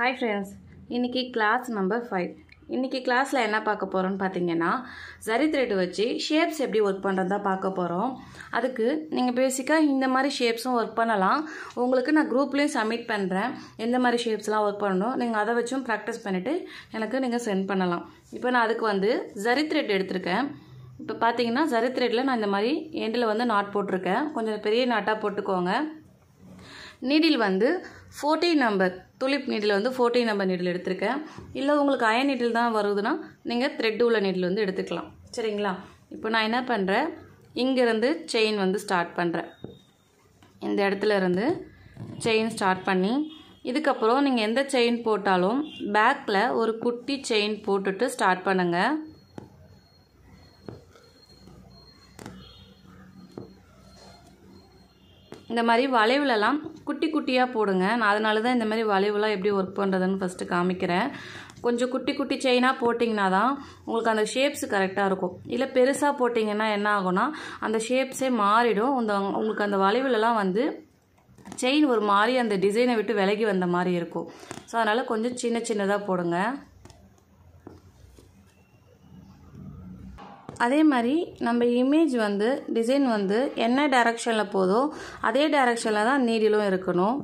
hi friends இன்றைக்கி class number five இன்றைக்கி கிளாஸில் என்ன பார்க்க போகிறோம்னு பார்த்தீங்கன்னா ஜரி த்ரெட் வச்சு ஷேப்ஸ் எப்படி ஒர்க் பண்ணுறது தான் பார்க்க போகிறோம் அதுக்கு நீங்கள் பேசிக்காக இந்த மாதிரி ஷேப்ஸும் ஒர்க் பண்ணலாம் உங்களுக்கு நான் குரூப்லேயும் சப்மிட் பண்ணுறேன் எந்த மாதிரி ஷேப்ஸ்லாம் ஒர்க் பண்ணணும் நீங்கள் அதை வச்சும் ப்ராக்டிஸ் பண்ணிவிட்டு எனக்கு நீங்கள் சென்ட் பண்ணலாம் இப்போ நான் அதுக்கு வந்து ஜரி த்ரெட் எடுத்திருக்கேன் இப்போ பார்த்தீங்கன்னா ஜரி த்ரெட்டில் நான் இந்த மாதிரி எண்டில் வந்து நாட் போட்டிருக்கேன் கொஞ்சம் பெரிய நாட்டாக போட்டுக்கோங்க நீடில் வந்து ஃபோர்டீன் நம்பர் துளிப் நீடில் வந்து ஃபோர்டீன் நம்பர் நீடில் எடுத்திருக்கேன் இல்லை உங்களுக்கு அயன் நீடில் தான் வருதுன்னா நீங்கள் த்ரெட் உள்ள நீடில் வந்து எடுத்துக்கலாம் சரிங்களா இப்போ நான் என்ன பண்ணுறேன் இங்கேருந்து செயின் வந்து ஸ்டார்ட் பண்ணுறேன் இந்த இடத்துல இருந்து செயின் ஸ்டார்ட் பண்ணி இதுக்கப்புறம் நீங்கள் எந்த செயின் போட்டாலும் பேக்கில் ஒரு குட்டி செயின் போட்டுட்டு ஸ்டார்ட் பண்ணுங்கள் இந்த மாதிரி வளைவுலலாம் குட்டி குட்டியாக போடுங்க நான் அதனால தான் இந்த மாதிரி வளைவுலாம் எப்படி ஒர்க் பண்ணுறதுன்னு ஃபஸ்ட்டு காமிக்கிறேன் கொஞ்சம் குட்டி குட்டி செயினாக போட்டிங்கன்னா தான் உங்களுக்கு அந்த ஷேப்ஸ் கரெக்டாக இருக்கும் இல்லை பெருசாக போட்டிங்கன்னா என்ன ஆகும்னா அந்த ஷேப்ஸே மாறிடும் இந்த உங்களுக்கு அந்த வளைவுலலாம் வந்து செயின் ஒரு மாதிரி அந்த டிசைனை விட்டு விலகி வந்த மாதிரி இருக்கும் ஸோ அதனால் கொஞ்சம் சின்ன சின்னதாக போடுங்க அதே மாதிரி நம்ம இமேஜ் வந்து டிசைன் வந்து என்ன டைரக்ஷனில் போதோ அதே டைரக்ஷனில் தான் நீடிலும் இருக்கணும்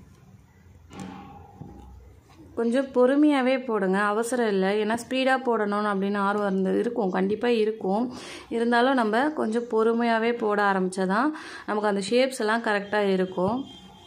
கொஞ்சம் பொறுமையாகவே போடுங்க அவசரம் இல்லை ஏன்னா ஸ்பீடாக போடணும் அப்படின்னு ஆர்வம் இருந்து இருக்கும் கண்டிப்பாக இருக்கும் இருந்தாலும் நம்ம கொஞ்சம் பொறுமையாகவே போட ஆரம்பித்தா தான் நமக்கு அந்த ஷேப்ஸ் எல்லாம் கரெக்டாக இருக்கும்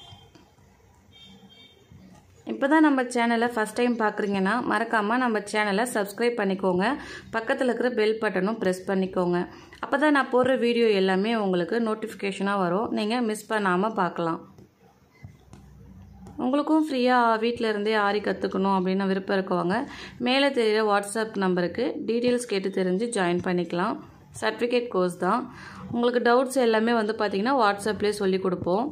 இப்போ தான் நம்ம சேனலை ஃபஸ்ட் டைம் பார்க்குறீங்கன்னா மறக்காமல் நம்ம சேனலை சப்ஸ்கிரைப் பண்ணிக்கோங்க பக்கத்தில் இருக்கிற பெல் பட்டனும் ப்ரெஸ் பண்ணிக்கோங்க அப்போ தான் நான் போடுற வீடியோ எல்லாமே உங்களுக்கு நோட்டிஃபிகேஷனாக வரும் நீங்கள் மிஸ் பண்ணாமல் பார்க்கலாம் உங்களுக்கும் ஃப்ரீயாக வீட்டில் இருந்தே ஆரி கற்றுக்கணும் அப்படின்னு விருப்பம் இருக்கவங்க மேலே தெரிகிற வாட்ஸ்அப் நம்பருக்கு டீட்டெயில்ஸ் கேட்டு தெரிஞ்சு ஜாயின் பண்ணிக்கலாம் சர்டிஃபிகேட் கோர்ஸ் தான் உங்களுக்கு டவுட்ஸ் எல்லாமே வந்து பார்த்திங்கன்னா வாட்ஸ்அப்லேயே சொல்லி கொடுப்போம்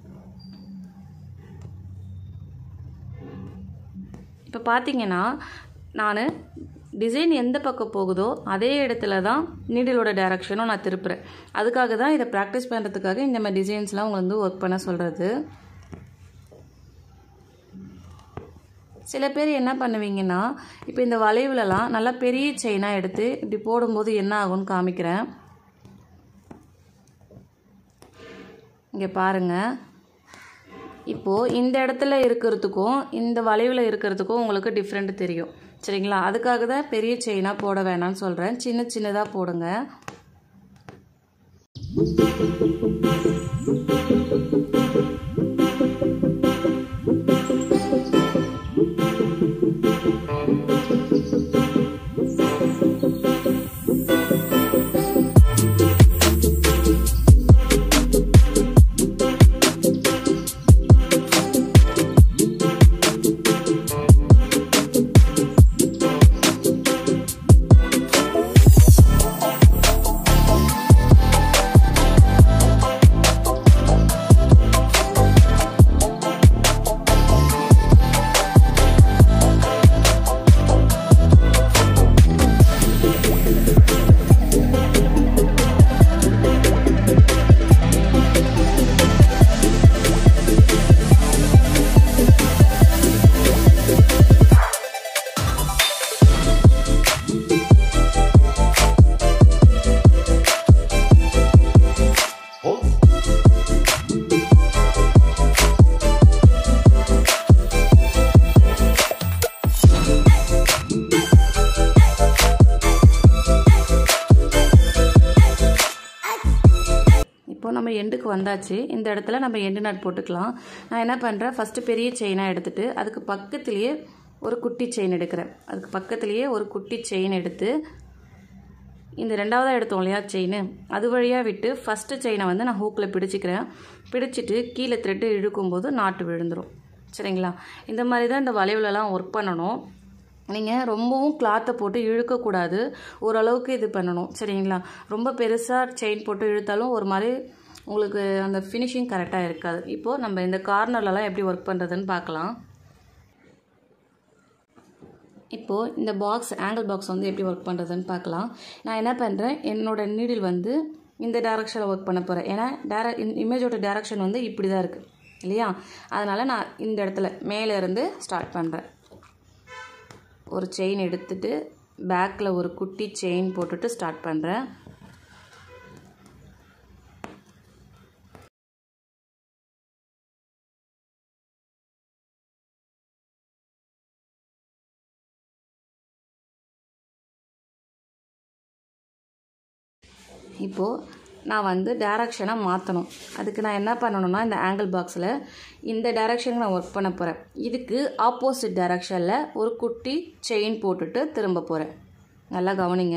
இப்போ பார்த்தீங்கன்னா நான் டிசைன் எந்த பக்கம் போகுதோ அதே இடத்துல தான் நீடிலோட டைரக்ஷனும் நான் திருப்புறேன் அதுக்காக தான் இதை ப்ராக்டிஸ் பண்ணுறதுக்காக இந்த மாதிரி டிசைன்ஸ்லாம் உங்களை வந்து ஒர்க் பண்ண சொல்கிறது சில பேர் என்ன பண்ணுவீங்கன்னா இப்போ இந்த வளைவுலலாம் நல்லா பெரிய செயினாக எடுத்து இப்படி போடும்போது என்ன ஆகும்னு காமிக்கிறேன் இங்கே பாருங்கள் இப்போது இந்த இடத்துல இருக்கிறதுக்கும் இந்த வளைவில் இருக்கிறதுக்கும் உங்களுக்கு டிஃப்ரெண்ட் தெரியும் சரிங்களா அதுக்காக தான் பெரிய செயினாக போட வேணாம்னு சொல்கிறேன் சின்ன சின்னதாக போடுங்க இப்போ நம்ம எண்டுக்கு வந்தாச்சு இந்த இடத்துல நம்ம எண்டு நாட் போட்டுக்கலாம் நான் என்ன பண்ணுறேன் ஃபஸ்ட்டு பெரிய செயினாக எடுத்துகிட்டு அதுக்கு பக்கத்துலேயே ஒரு குட்டி செயின் எடுக்கிறேன் அதுக்கு பக்கத்துலேயே ஒரு குட்டி செயின் எடுத்து இந்த ரெண்டாவதாக எடுத்தோம் இல்லையா செயின் அது வழியாக விட்டு ஃபஸ்ட்டு செயினை வந்து நான் ஹூக்கில் பிடிச்சிக்கிறேன் பிடிச்சிட்டு கீழே த்ரெட்டு இழுக்கும்போது நாட்டு விழுந்துடும் சரிங்களா இந்த மாதிரி தான் இந்த வளைவுலலாம் ஒர்க் பண்ணணும் நீங்கள் ரொம்பவும் கிளாத்தை போட்டு இழுக்கக்கூடாது ஓரளவுக்கு இது பண்ணணும் சரிங்களா ரொம்ப பெருசாக செயின் போட்டு இழுத்தாலும் ஒரு மாதிரி உங்களுக்கு அந்த ஃபினிஷிங் கரெக்டாக இருக்காது இப்போது நம்ம இந்த கார்னர்லலாம் எப்படி ஒர்க் பண்ணுறதுன்னு பார்க்கலாம் இப்போது இந்த பாக்ஸ் ஆங்கிள் பாக்ஸ் வந்து எப்படி ஒர்க் பண்ணுறதுன்னு பார்க்கலாம் நான் என்ன பண்ணுறேன் என்னோடய நீடில் வந்து இந்த டேரக்ஷனில் ஒர்க் பண்ண போகிறேன் ஏன்னா டேர இமேஜோட டேரக்ஷன் வந்து இப்படி தான் இருக்குது இல்லையா அதனால் நான் இந்த இடத்துல மேலே இருந்து ஸ்டார்ட் பண்ணுறேன் ஒரு செயின் எடுத்துட்டு பேக்கில் ஒரு குட்டி செயின் போட்டுட்டு ஸ்டார்ட் பண்ணுறேன் இப்போது நான் வந்து டேரக்ஷனை மாற்றணும் அதுக்கு நான் என்ன பண்ணணும்னா இந்த ஆங்கிள் பாக்ஸில் இந்த டேரக்ஷனுக்கு நான் ஒர்க் பண்ண போகிறேன் இதுக்கு ஆப்போசிட் டேரக்ஷனில் ஒரு குட்டி செயின் போட்டுட்டு திரும்ப போகிறேன் நல்லா கவனிங்க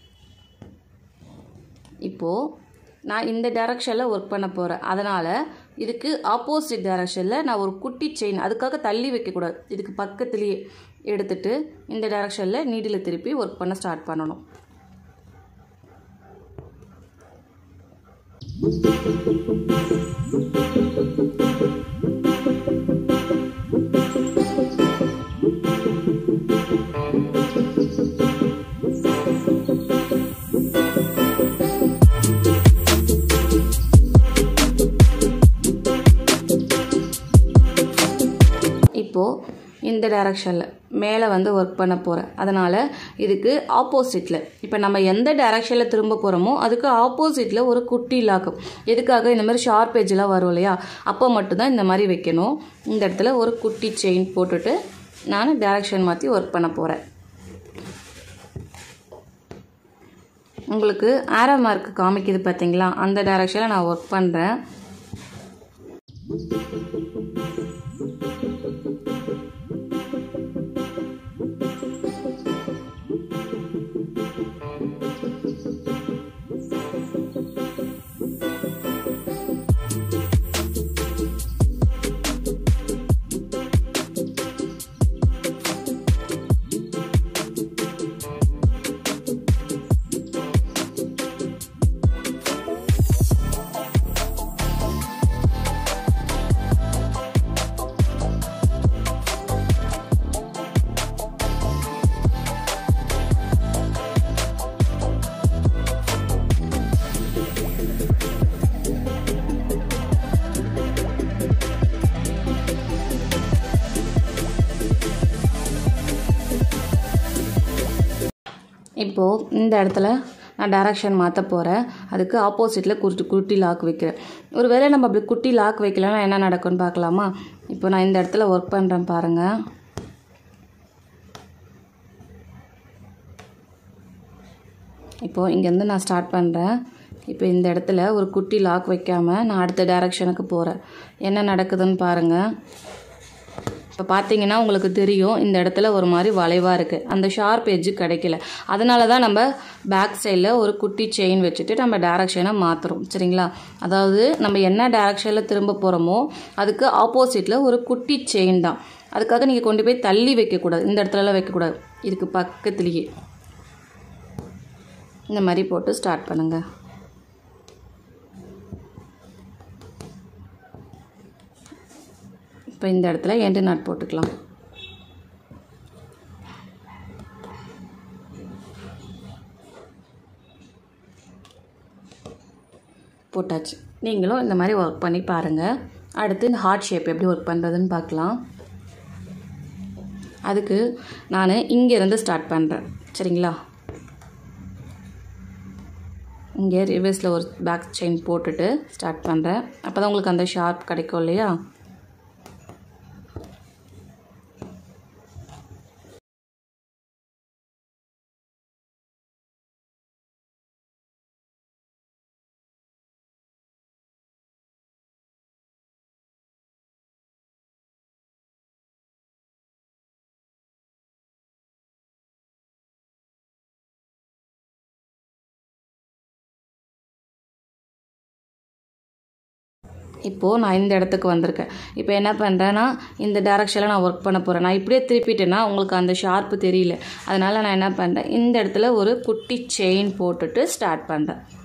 இப்போது நான் இந்த டேரக்ஷனில் ஒர்க் பண்ண போகிறேன் அதனால் இதுக்கு ஆப்போசிட் டேரக்ஷனில் நான் ஒரு குட்டி செயின் அதுக்காக தள்ளி வைக்கக்கூடாது இதுக்கு பக்கத்துலேயே எடுத்துட்டு இந்த டேரக்ஷனில் நீடில் திருப்பி ஒர்க் பண்ண ஸ்டார்ட் பண்ணணும் இப்போது இந்த டைரக்ஷனில் மேலே வந்து ஒர்க் பண்ண போகிறேன் அதனால் இதுக்கு ஆப்போசிட்டில் இப்போ நம்ம எந்த டைரக்ஷனில் திரும்ப போகிறோமோ அதுக்கு ஆப்போசிட்டில் ஒரு குட்டி லாக்கம் எதுக்காக இந்த மாதிரி ஷார்ப் எஜ்ஜெலாம் வரும் இல்லையா அப்போ மட்டும்தான் இந்த மாதிரி வைக்கணும் இந்த இடத்துல ஒரு குட்டி செயின் போட்டுட்டு நான் டைரக்ஷன் மாற்றி ஒர்க் பண்ண போகிறேன் உங்களுக்கு ஆரோ மார்க் காமிக்குது பார்த்தீங்களா அந்த டைரக்ஷனில் நான் ஒர்க் பண்ணுறேன் இப்போது இந்த இடத்துல நான் டைரக்ஷன் மாற்ற போகிறேன் அதுக்கு ஆப்போசிட்டில் குருட்டி குட்டி லாக் வைக்கிறேன் ஒரு வேளை நம்ம அப்படி குட்டி லாக் வைக்கலன்னா என்ன நடக்கும்னு பார்க்கலாமா இப்போ நான் இந்த இடத்துல ஒர்க் பண்ணுறேன் பாருங்கள் இப்போது இங்கேருந்து நான் ஸ்டார்ட் பண்ணுறேன் இப்போ இந்த இடத்துல ஒரு குட்டி லாக் வைக்காமல் நான் அடுத்த டைரக்ஷனுக்கு போகிறேன் என்ன நடக்குதுன்னு பாருங்கள் இப்போ பார்த்தீங்கன்னா உங்களுக்கு தெரியும் இந்த இடத்துல ஒரு மாதிரி வளைவாக இருக்குது அந்த ஷார்ப் எட்ஜு கிடைக்கல அதனால தான் நம்ம பேக் சைடில் ஒரு குட்டி செயின் வச்சுட்டு நம்ம டேரக்ஷனை மாற்றுறோம் சரிங்களா அதாவது நம்ம என்ன டேரக்ஷனில் திரும்ப போகிறோமோ அதுக்கு ஆப்போசிட்டில் ஒரு குட்டி செயின் தான் அதுக்காக நீங்கள் கொண்டு போய் தள்ளி வைக்கக்கூடாது இந்த இடத்துலலாம் வைக்கக்கூடாது இதுக்கு பக்கத்துலேயே இந்த மாதிரி போட்டு ஸ்டார்ட் பண்ணுங்கள் இப்போ இந்த இடத்துல எண்டு நாட் போட்டுக்கலாம் போட்டாச்சு நீங்களும் இந்த மாதிரி ஒர்க் பண்ணி பாருங்கள் அடுத்து இந்த ஹார்ட் ஷேப் எப்படி ஒர்க் பண்ணுறதுன்னு பார்க்கலாம் அதுக்கு நான் இங்கேருந்து ஸ்டார்ட் பண்ணுறேன் சரிங்களா இங்கே ரிவர்ஸில் ஒரு பேக் செயின் போட்டுட்டு ஸ்டார்ட் பண்ணுறேன் அப்போ தான் உங்களுக்கு அந்த ஷார்ப் கிடைக்கும் இல்லையா இப்போது நான் இந்த இடத்துக்கு வந்திருக்கேன் இப்போ என்ன பண்ணுறேன்னா இந்த டேரக்ஷனில் நான் ஒர்க் பண்ண போகிறேன் நான் இப்படியே திருப்பிட்டேன்னா உங்களுக்கு அந்த ஷார்ப்பு தெரியல அதனால் நான் என்ன பண்ணுறேன் இந்த இடத்துல ஒரு குட்டி செயின் போட்டுட்டு ஸ்டார்ட் பண்ணுறேன்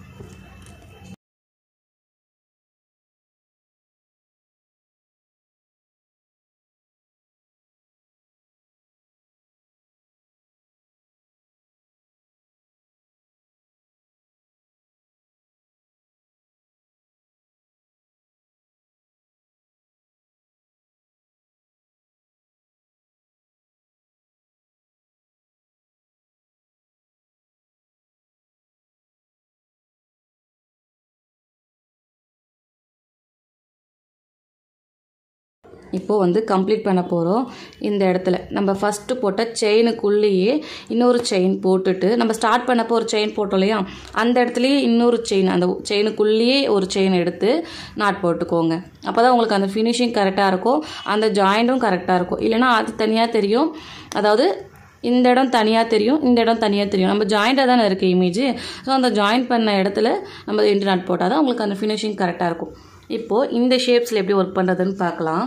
இப்போது வந்து கம்ப்ளீட் பண்ண போகிறோம் இந்த இடத்துல நம்ம ஃபஸ்ட்டு போட்ட செயினுக்குள்ளேயே இன்னொரு செயின் போட்டுட்டு நம்ம ஸ்டார்ட் பண்ணப்போ ஒரு செயின் போட்டோம் இல்லையா அந்த இடத்துலையே இன்னொரு செயின் அந்த செயினுக்குள்ளேயே ஒரு செயின் எடுத்து நாட் போட்டுக்கோங்க அப்போ தான் உங்களுக்கு அந்த ஃபினிஷிங் கரெக்டாக இருக்கும் அந்த ஜாயிண்ட்டும் கரெக்டாக இருக்கும் இல்லைனா அது தனியாக தெரியும் அதாவது இந்த இடம் தனியாக தெரியும் இந்த இடம் தனியாக தெரியும் நம்ம ஜாயிண்டாக தானே இருக்குது இமேஜ் ஸோ அந்த ஜாயின் பண்ண இடத்துல நம்ம எண்டு நாட் போட்டால் தான் உங்களுக்கு அந்த ஃபினிஷிங் கரெக்டாக இருக்கும் இப்போது இந்த ஷேப்ஸில் எப்படி ஒர்க் பண்ணுறதுன்னு பார்க்கலாம்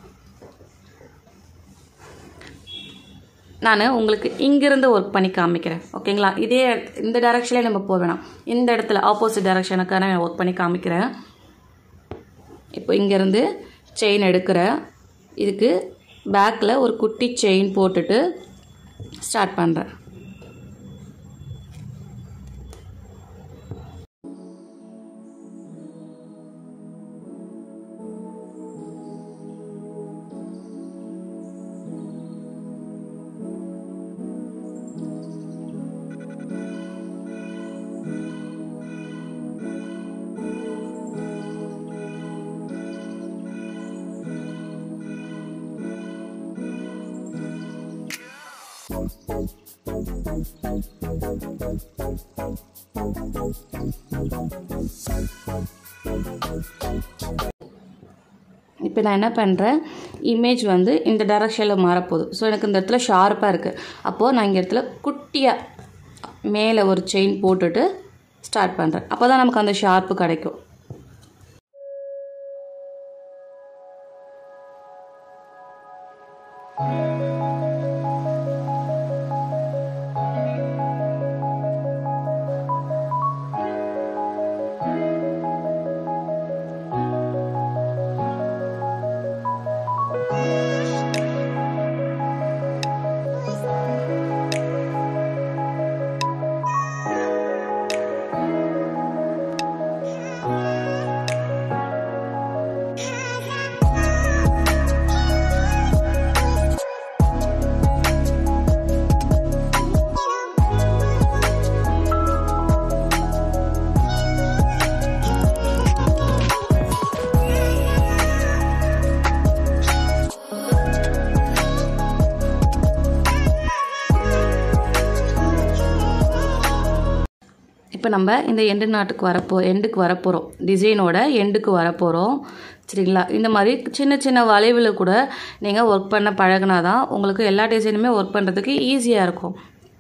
நான் உங்களுக்கு இங்கிருந்து ஒர்க் பண்ணி காமிக்கிறேன் ஓகேங்களா இதே இந்த டைரக்ஷன்லேயே நம்ம போக வேணாம் இந்த இடத்துல ஆப்போசிட் டைரக்ஷனுக்காக நான் ஒர்க் பண்ணி காமிக்கிறேன் இப்போ இங்கேருந்து செயின் எடுக்கிறேன் இதுக்கு பேக்கில் ஒரு குட்டி செயின் போட்டுட்டு ஸ்டார்ட் பண்ணுறேன் இப்போ நான் என்ன பண்ணுறேன் இமேஜ் வந்து இந்த டைரக்ஷனில் மாறப்போகுது ஸோ எனக்கு இந்த இடத்துல ஷார்ப்பாக இருக்குது அப்போது நான் இங்கே இடத்துல குட்டியாக மேலே ஒரு செயின் போட்டுட்டு ஸ்டார்ட் பண்ணுறேன் அப்போ தான் நமக்கு அந்த ஷார்ப்பு கிடைக்கும் இப்போ நம்ம இந்த எண்டு நாட்டுக்கு வரப்போ எண்டுக்கு வரப்போகிறோம் டிசைனோட எண்டுக்கு வரப்போகிறோம் சரிங்களா இந்த மாதிரி சின்ன சின்ன வளைவில் கூட நீங்கள் ஒர்க் பண்ண பழகினா தான் உங்களுக்கு எல்லா டிசைனுமே ஒர்க் பண்ணுறதுக்கு ஈஸியாக இருக்கும்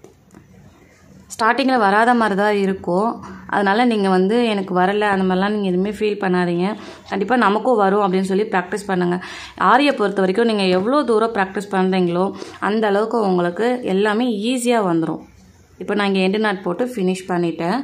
ஸ்டார்டிங்கில் வராத மாதிரி தான் இருக்கும் அதனால் நீங்கள் வந்து எனக்கு வரலை அந்த மாதிரிலாம் நீங்கள் எதுவுமே ஃபீல் பண்ணாதீங்க கண்டிப்பாக நமக்கும் வரும் அப்படின்னு சொல்லி ப்ராக்டிஸ் பண்ணுங்கள் ஆரியை பொறுத்த வரைக்கும் நீங்கள் எவ்வளோ தூரம் ப்ராக்டிஸ் பண்ணுறீங்களோ அந்த அளவுக்கு உங்களுக்கு எல்லாமே ஈஸியாக வந்துடும் இப்போ நான் இங்கே எண்டு நாட் போட்டு ஃபினிஷ் பண்ணிட்டேன்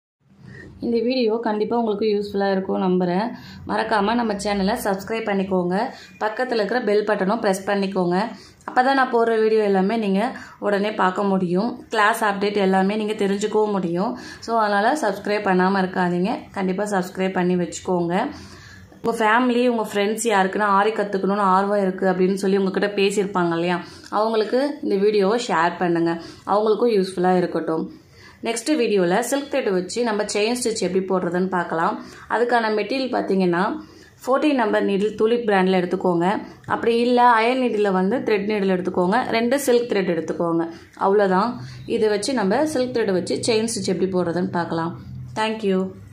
இந்த வீடியோ கண்டிப்பாக உங்களுக்கு யூஸ்ஃபுல்லாக இருக்கும் நம்புகிறேன் மறக்காமல் நம்ம சேனலை சப்ஸ்கிரைப் பண்ணிக்கோங்க பக்கத்தில் இருக்கிற பெல் பட்டனும் ப்ரெஸ் பண்ணிக்கோங்க அப்போ தான் நான் போடுற வீடியோ எல்லாமே நீங்கள் உடனே பார்க்க முடியும் கிளாஸ் அப்டேட் எல்லாமே நீங்கள் தெரிஞ்சுக்கவும் முடியும் ஸோ அதனால் சப்ஸ்கிரைப் பண்ணாமல் இருக்காதீங்க கண்டிப்பாக சப்ஸ்கிரைப் பண்ணி வச்சுக்கோங்க உங்கள் ஃபேமிலி உங்கள் ஃப்ரெண்ட்ஸ் யாருக்குன்னா ஆரி கற்றுக்கணும்னு ஆர்வம் இருக்குது அப்படின்னு சொல்லி உங்ககிட்ட பேசியிருப்பாங்க இல்லையா அவங்களுக்கு இந்த வீடியோவை ஷேர் பண்ணுங்கள் அவங்களுக்கும் யூஸ்ஃபுல்லாக இருக்கட்டும் நெக்ஸ்ட் வீடியோவில் சில்க் த்ரெட் வச்சு நம்ம செயின் ஸ்டிச் எப்படி போடுறதுன்னு பார்க்கலாம் அதுக்கான மெட்டீரியல் பார்த்தீங்கன்னா ஃபோர்டீன் நம்பர் நீடில் துலிப் பிராண்டில் எடுத்துக்கோங்க அப்படி இல்லை அயல் நீடில் வந்து த்ரெட் நீடில் எடுத்துக்கோங்க ரெண்டு சில்க் த்ரெட் எடுத்துக்கோங்க அவ்வளோதான் இதை வச்சு நம்ம சில்க் த்ரெட் வச்சு செயின் ஸ்டிச் எப்படி போடுறதுன்னு பார்க்கலாம் தேங்க்யூ